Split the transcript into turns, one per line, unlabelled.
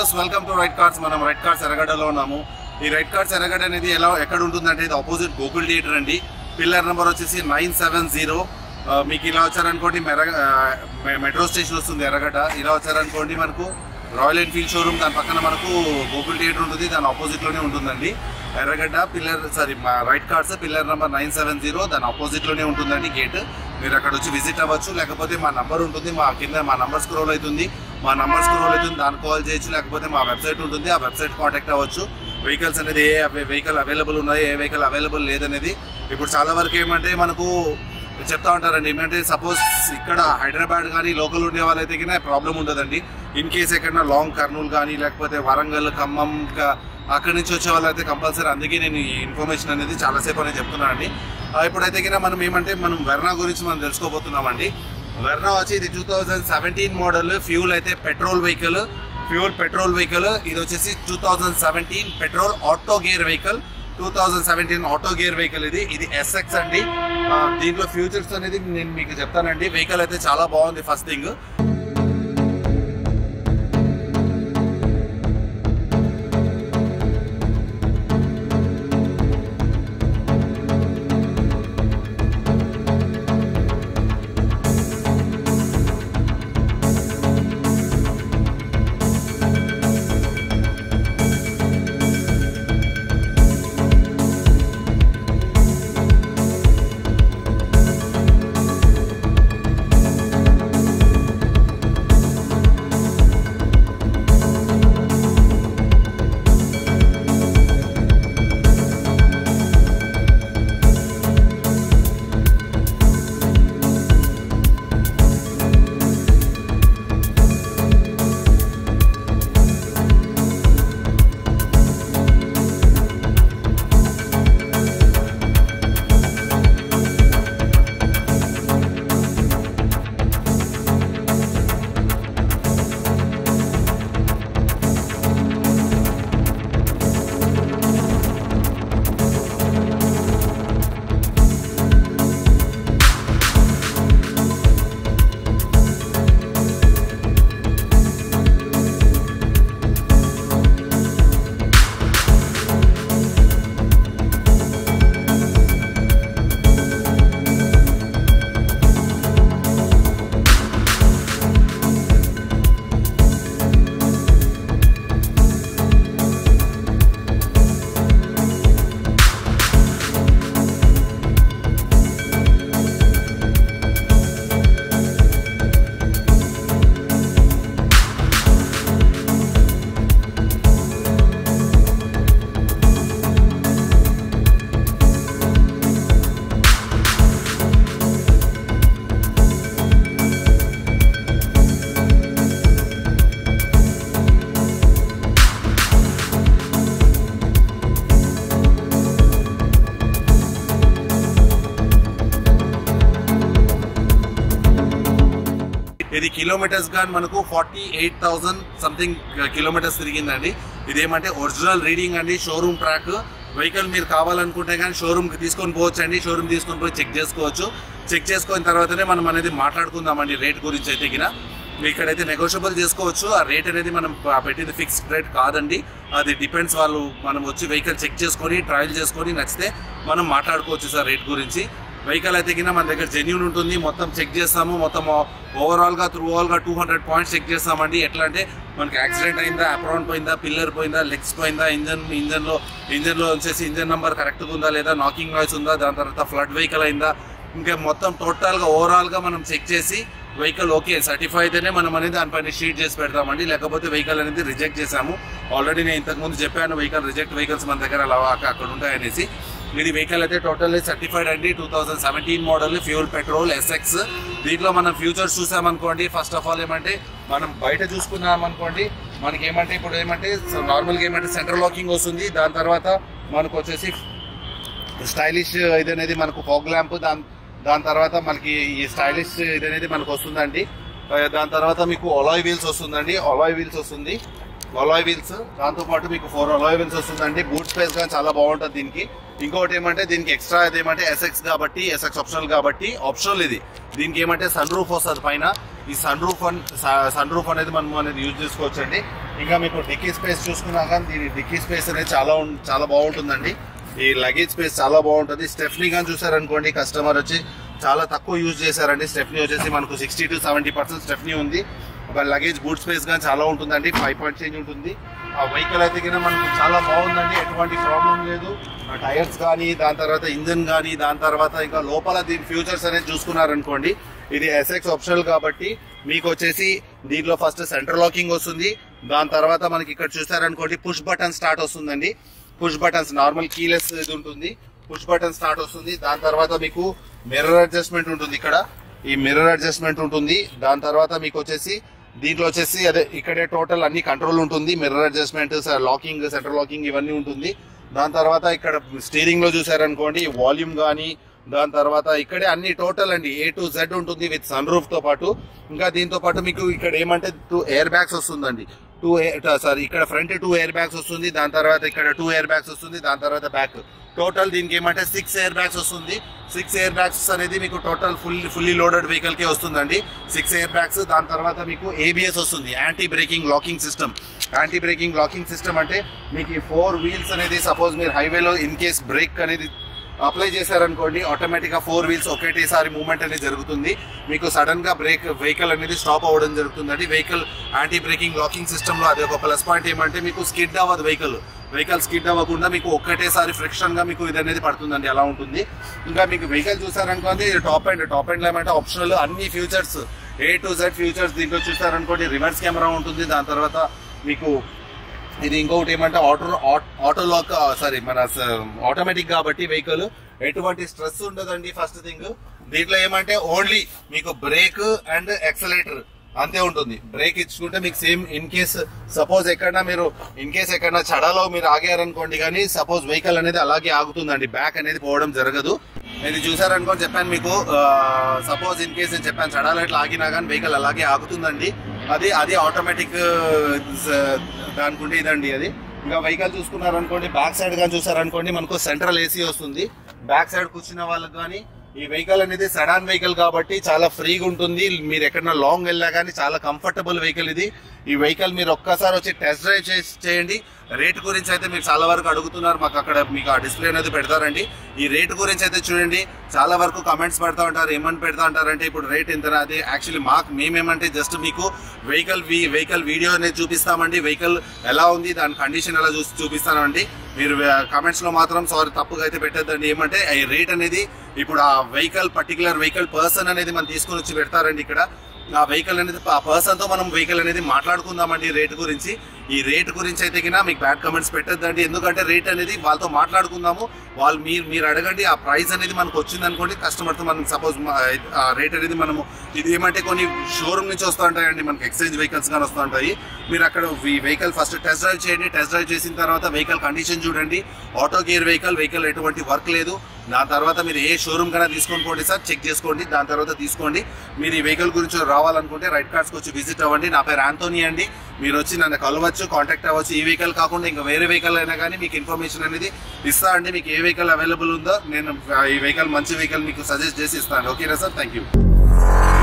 views welcome to Right Cards మనం Right Cards ఎర్రగడ్డలో ఉన్నాము ఈ రైట్ కార్డ్స్ ఎర్రగడ్డ అనేది ఎలా ఎక్కడ ఉంటుందంటే ఇది ఆపోజిట్ గోకుల్ థియేటర్ అండి పిల్లర్ నెంబర్ వచ్చేసి నైన్ సెవెన్ జీరో మీకు ఇలా వచ్చారనుకోండి మెర ఆ, మె- మెట్రో స్టేషన్ వస్తుంది ఎర్రగడ్డ ఇలా వచ్చారనుకోండి మనకు రాయల్ ఎన్ఫీల్డ్ షోరూమ్ దాని పక్కన మనకు గోకుల్ థియేటర్ ఉంటుంది దాని ఆపోజిట్ లోనే ఉంటుందండి ఎర్రగడ్డ పిల్లర్ సారీ మా Right Cards pillar number nine seven zero దాని ఆపోజిట్ లోనే ఉంటుందండి గేట్ మీరు అక్కడ వచ్చి విజిట్ అవ్వచ్చు లేకపోతే మా నంబర్ ఉంటుంది మా కింద మా నంబర్ స్క్రోల్ అవుతుంది మా నంబర్ స్క్రోల్ అవుతుంది దానికి కాల్ చేయొచ్చు లేకపోతే మా వెబ్సైట్ ఉంటుంది ఆ వెబ్సైట్ కాంటాక్ట్ అవ్వచ్చు వెహికల్స్ అనేది ఏ వెహికల్ అవైలబుల్ ఉన్నాయి ఏ వెహికల్ అవైలబుల్ లేదనేది ఇప్పుడు చాలా వరకు ఏమంటే మనకు చెప్తా ఉంటారండి ఏమంటే సపోజ్ ఇక్కడ హైదరాబాద్ కానీ లోకల్ ఉండే వాళ్ళైతే కింద ప్రాబ్లం ఉండదండి ఇన్ కేస్ ఎక్కడన్నా లాంగ్ కర్నూలు కానీ లేకపోతే వరంగల్ ఖమ్మం ఇంకా అక్కడి నుంచి వచ్చే వాళ్ళైతే కంపల్సరీ అందుకే నేను ఈ ఇన్ఫర్మేషన్ అనేది చాలాసేపు అనేది చెప్తున్నానండి ఆ, ఇప్పుడైతే కింద మనం ఏమంటే మనం వెర్నా గురించి మనం తెలుసుకోబోతున్నామండి వెర్నా వచ్చి ఇది two thousand seventeen model fuel అయితే petrol vehicle fuel petrol vehicle ఇది వచ్చేసి two thousand seventeen petrol auto gear vehicle two thousand seventeen auto gear vehicle ఇది ఇది ఎస్ఎక్స్ అండి ఆ, దీంట్లో ఫ్యూచర్స్ అనేది నేను మీకు చెప్తానండి వెహికల్ అయితే చాలా బాగుంది ఫస్ట్ థింగ్ ఇది కిలోమీటర్స్ గా మనకు forty eight thousand something kilometres తిరిగిందండి ఇదేమంటే ఒరిజినల్ రీడింగ్ అండి షోరూమ్ ట్రాక్ వెహికల్ మీరు కావాలనుకుంటే కానీ షోరూమ్ కి తీసుకొని పోవచ్చు అండి షోరూమ్ తీసుకొని పోయి చెక్ చేసుకోవచ్చు చెక్ చేసుకున్న తర్వాతనే మనం అనేది మాట్లాడుకుందామండి రేట్ గురించి అయితే గిన ఇక్కడైతే నెగోషియబుల్ చేసుకోవచ్చు ఆ రేట్ అనేది మనం ప- పెట్టింది ఫిక్స్డ్ రేట్ కాదండి అది డిపెండ్స్ వాళ్ళు మనం వచ్చి వెహికల్ చెక్ చేసుకొని ట్రయల్ చేసుకొని నచ్చితే మనం మాట్లాడుకోవచ్చు సార్ రేట్ గురించి వెహికల్ అయితే కింద మన దగ్గర జెన్యున్ ఉంటుంది మొత్తం చెక్ చేస్తాము మొత్తం ఓవరాల్ గా త్రూ ఆల్ గా టూ హండ్రెడ్ పాయింట్స్ చెక్ చేస్తామండి ఎట్లా అంటే మనకి యాక్సిడెంట్ అయిందా అప్రాన్ పోయిందా పిల్లర్ పోయిందా లెగ్స్ పోయిందా ఇంజన్ ఇంజన్ లో ఇంజన్ లో వచ్చేసి ఇంజన్ నంబర్ కరెక్ట్ ఉందా లేదా నాకింగ్ నాయిస్ ఉందా దాని తర్వాత ఫ్లడ్ వెహికల్ అయిందా ఇంకా మొత్తం టోటల్ గా ఓవరాల్ గా మనం చెక్ చేసి వెహికల్ ఓకే సర్టిఫై అయితేనే మనం అనేది దానిపైన షీట్ చేసి పెడతామండి లేకపోతే వెహికల్ అనేది రిజెక్ట్ చేసాము ఆల్రెడీ నేను ఇంతకు ముందు చెప్పాను వెహికల్ రిజెక్ట్ వెహికల్స్ మన దగ్గర అలా అక్క- అక్కడ ఉంటాయనేసి ఇది వెహికల్ అయితే టోటల్లీ సర్టిఫైడ్ అండి two thousand seventeen model fuel petrol SX దీంట్లో మనం ఫ్యూచర్స్ చూసామనుకోండి ఫస్ట్ ఆఫ్ ఆల్ ఏమంటే మనం బయట చూసుకున్నాం అనుకోండి మనకి ఏమంటే ఇప్పుడు ఏమంటే నార్మల్గా ఏమంటే సెంట్రల్ లాకింగ్ వస్తుంది దాని తర్వాత మనకు వచ్చేసి స్టైలిష్ ఇది అనేది మనకు ఫాగ్ ల్యాంప్ దాని దాని తర్వాత మనకి ఈ స్టైలిష్ ఇది అనేది మనకు వస్తుందండి ఆ, దాని తర్వాత మీకు అలాయ్ వీల్స్ వస్తుందండి అలాయ్ వీల్స్ వస్తుంది అలాయ్ వీల్స్ దాంతో పాటు మీకు ఫోర్ అలాయ్ వీల్స్ వస్తుందండి బూట్ స్పేస్ గా చాలా బాగుంటుంది దీనికి ఇంకోటి ఏమంటే దీనికి ఎక్స్ట్రా ఏమంటే ఎస్ఎక్స్ కాబట్టి ఎస్ఎక్స్ ఆప్షనల్ కాబట్టి ఆప్షనల్ ఇది దీనికి ఏమంటే సన్ రూఫ్ వస్తుంది పైన ఈ సన్ రూఫ్ సన్ రూఫ్ అనేది మనం అనేది యూజ్ చేసుకోవచ్చు అండి ఇంకా మీకు డిక్కీ స్పేస్ చూసుకున్నా కానీ దీని డిక్కీ స్పేస్ అనేది చాలా ఉం- చాలా బాగుంటుందండి ఈ లగేజ్ స్పేస్ చాలా బాగుంటుంది స్టెఫ్నీ కానీ చూసారనుకోండి కస్టమర్ వచ్చి చాలా తక్కువ యూజ్ చేశారండి స్టెఫ్నీ వచ్చేసి మనకు sixty to seventy percent stepney ఉంది ఒక లగేజ్ బూట్ స్పేస్ కానీ చాలా ఉంటుందండి ఫైవ్ పాయింట్ చేంజ్ ఉంటుంది ఆ వెహికల్ అయితే కింద మనకు చాలా బాగుందండి ఎటువంటి ప్రాబ్లం లేదు టైర్స్ కానీ దాని తర్వాత ఇంజన్ కానీ దాని తర్వాత ఇంకా లోపల దీని ఫ్యూచర్స్ అనేది చూసుకున్నారనుకోండి ఇది ఎస్ఎక్స్ ఆప్షనల్ కాబట్టి మీకు వచ్చేసి దీంట్లో ఫస్ట్ సెంటర్ లాకింగ్ వస్తుంది దాని తర్వాత మనకి ఇక్కడ చూసారనుకోండి పుష్ బటన్ స్టార్ట్ వస్తుందండి పుష్ బటన్స్ నార్మల్ కీలెస్ ఇది ఉంటుంది పుష్ బటన్ స్టార్ట్ వస్తుంది దాని తర్వాత మీకు మిర్రర్ అడ్జస్ట్మెంట్ ఉంటుంది ఇక్కడ ఈ మిర్రర్ అడ్జస్ట్మెంట్ ఉంటుంది దాని తర్వాత మీకు వచ్చేసి దీంట్లో వచ్చేసి అదే ఇక్కడే టోటల్ అన్ని కంట్రోల్ ఉంటుంది mirror adjustment locking centre locking ఇవన్నీ ఉంటుంది దాని తర్వాత ఇక్కడ స్టీరింగ్ లో చూసారనుకోండి వాల్యూమ్ కానీ దాని తర్వాత ఇక్కడే అన్ని టోటల్ అండి ఏ టు జెడ్ ఉంటుంది విత్ సన్ రూఫ్ తో పాటు ఇంకా దీంతో పాటు మీకు ఇక్కడ ఏమంటే టూ ఎయిర్ బ్యాగ్స్ వస్తుందండి టూ సారీ ఇక్కడ ఫ్రంట్ టూ ఎయిర్ బ్యాగ్స్ వస్తుంది దాని తర్వాత ఇక్కడ టూ ఎయిర్ బ్యాగ్స్ వస్తుంది దాని తర్వాత బ్యాక్ టోటల్ దీనికి ఏమంటే సిక్స్ ఎయిర్ బ్యాగ్స్ వస్తుంది సిక్స్ ఎయిర్ బ్యాగ్స్ అనేది మీకు total full fully loaded vehicle కి వస్తుందండి సిక్స్ ఎయిర్ బ్యాగ్స్ దాని తర్వాత మీకు ఏబిఎస్ వస్తుంది anti braking locking system anti braking locking system అంటే మీకు ఈ ఫోర్ వీల్స్ అనేది సపోజ్ మీరు హైవేలో ఇన్ కేస్ బ్రేక్ అనేది అప్లై చేశారనుకోండి ఆటోమేటిక్ గా ఫోర్ వీల్స్ ఒకటేసారి మూవ్మెంట్ అనేది జరుగుతుంది మీకు సడన్ గా బ్రేక్ వెహికల్ అనేది స్టాప్ అవ్వడం జరుగుతుందండి vehicle anti braking locking system లో అది ఒక ప్లస్ పాయింట్ ఏమంటే మీకు స్కిడ్ అవ్వదు వెహికల్ వెహికల్ స్కిడ్ అవ్వకుండా మీకు ఒక్కటేసారి ఫ్రిక్షన్ గా మీకు ఇది అనేది పడుతుందండి అలా ఉంటుంది ఇంకా మీకు వెహికల్ చూసారనుకోండి టాప్ అండ్ టాప్ అండ్ ఏమంటే ఆప్షనల్ అన్ని futures A to Z futures దీంట్లో చూసారనుకోండి రివర్స్ కెమెరా ఉంటుంది దాని తర్వాత మీకు ఇది ఇంకొకటి ఏమంటే ఆటో ఆటో లాక్ సారీ మన ఆటోమేటిక్ కాబట్టి వెహికల్ ఎటువంటి స్ట్రెస్ ఉండదండి ఫస్ట్ థింగ్ దీంట్లో ఏమంటే ఓన్లీ మీకు బ్రేక్ అండ్ ఎక్సలేటర్ అంతే ఉంటుంది బ్రేక్ ఇచ్చుకుంటే మీకు సేమ్ ఇన్ కేస్ సపోజ్ ఎక్కడన్నా మీరు ఇన్ కేస్ ఎక్కడన్నా చడలో మీరు ఆగారనుకోండి కానీ సపోజ్ వెహికల్ అనేది అలాగే ఆగుతుందండి బ్యాక్ అనేది పోవడం జరగదు ఇది చూసారనుకోని చెప్పాను మీకు సపోజ్ ఇన్ కేస్ నేను చెప్పాను చడాలో ఇట్లా ఆగినా కానీ వెహికల్ అలాగే ఆగుతుందండి అది అది ఆటోమేటిక్ దానికుంటే ఇదండి అది ఇంకా వెహికల్ చూసుకున్నారనుకోండి బ్యాక్ సైడ్ కానీ చూసారనుకోండి మనకు సెంట్రల్ ఏసీ వస్తుంది బ్యాక్ సైడ్ కూర్చున్న వాళ్ళకి కానీ ఈ వెహికల్ అనేది సెడాన్ వెహికల్ కాబట్టి చాలా ఫ్రీగా ఉంటుంది మీరు ఎక్కడన్నా లాంగ్ వెళ్ళా కానీ చాలా కంఫర్టబుల్ వెహికల్ ఇది ఈ వెహికల్ మీరు ఒక్కసారి వచ్చి టెస్ట్ డ్రైవ్ చేయండి రేట్ గురించి అయితే మీరు చాలా వరకు అడుగుతున్నారు మాకు అక్కడ మీకు ఆ డిస్ప్లే అనేది పెడతారండి ఈ రేట్ గురించి అయితే చూడండి చాలా వరకు కమెంట్స్ పెడతా ఉంటారు ఏమని పెడతా ఉంటారంటే ఇప్పుడు రేట్ ఎంత అది యాక్చువల్లీ మాకు మేమేమంటే జస్ట్ మీకు వెహికల్ వెహికల్ వీడియో అనేది చూపిస్తామండి వెహికల్ ఎలా ఉంది దాని కండిషన్ ఎలా చూసి చూపిస్తామండి మీరు కమెంట్స్ లో మాత్రం సారీ తప్పుగా అయితే పెట్టద్దండి ఏమంటే ఈ రేట్ అనేది ఇప్పుడు ఆ వెహికల్ పర్టికులర్ వెహికల్ పర్సన్ అనేది మనం తీసుకొని వచ్చి పెడతారండి ఇక్కడ ఆ వెహికల్ అనేది ఆ పర్సన్ తో మనం వెహికల్ అనేది మాట్లాడుకుందామండి రేట్ గురించి ఈ రేట్ గురించి అయితే కినా మీకు బ్యాడ్ కమెంట్స్ పెట్టద్దండి ఎందుకంటే రేట్ అనేది వాళ్ళతో మాట్లాడుకుందాము వాళ్ళు మీరు మీరు అడగండి ఆ ప్రైస్ అనేది మనకు వచ్చింది అనుకోండి కస్టమర్ తో మనం సపోజ్ ఆ రేట్ అనేది మనము ఇది ఏమంటే కొన్ని షోరూమ్ నుంచి వస్తూ ఉంటాయండి మనకి ఎక్స్చేంజ్ వెహికల్స్ కానీ వస్తూ ఉంటాయి మీరు అక్కడ ఈ వెహికల్ ఫస్ట్ టెస్ట్ డ్రైవ్ చేయండి టెస్ట్ డ్రైవ్ చేసిన తర్వాత వెహికల్ కండిషన్ చూడండి ఆటో గేర్ వెహికల్ వెహికల్ ఎటువంటి వర్క్ లేదు దాని తర్వాత మీరు ఏ షోరూమ్ కన్నా తీసుకొని పోండి సార్ చెక్ చేసుకోండి దాని తర్వాత తీసుకోండి మీరు ఈ వెహికల్ గురించి రావాలనుకుంటే రైట్ కార్డ్స్కి వచ్చి విజిట్ అవ్వండి నా పేరు ఆంటోనీ అండి మీరు వచ్చి నన్ను కలవచ్చు కాంటాక్ట్ అవ్వచ్చు ఈ వెహికల్ కాకుండా ఇంకా వేరే వెహికల్ అయినా కానీ మీకు ఇన్ఫర్మేషన్ అనేది ఇస్తా అండి మీకు ఏ వెహికల్ అవైలబుల్ ఉందో నేను ఈ వెహికల్ మంచి వెహికల్ మీకు సజెస్ట్ చేసి ఇస్తాను ఓకేనా సార్ థ్యాంక్ యూ